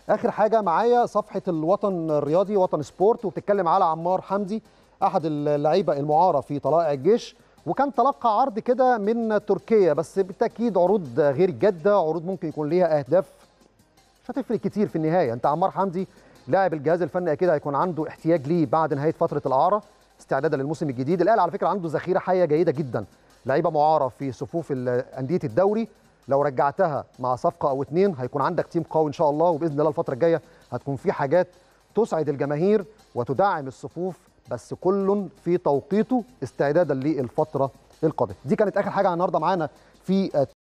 اخر حاجه معايا صفحه الوطن الرياضي وطن سبورت وبتتكلم على عمار حمدي احد اللعيبه المعاره في طلائع الجيش وكان تلقى عرض كده من تركيا بس بالتاكيد عروض غير جاده عروض ممكن يكون ليها اهداف مش هتفرق كتير في النهايه انت عمار حمدي لاعب الجهاز الفني اكيد هيكون عنده احتياج ليه بعد نهايه فتره الاعاره استعدادا للموسم الجديد الاهلي على فكره عنده ذخيره حيه جيده جدا لعيبه معاره في صفوف انديه الدوري لو رجعتها مع صفقه او اتنين هيكون عندك تيم قوي ان شاء الله وباذن الله الفتره الجايه هتكون في حاجات تسعد الجماهير وتدعم الصفوف بس كل في توقيته استعدادا للفتره القادمه دي كانت اخر حاجه النهارده معانا في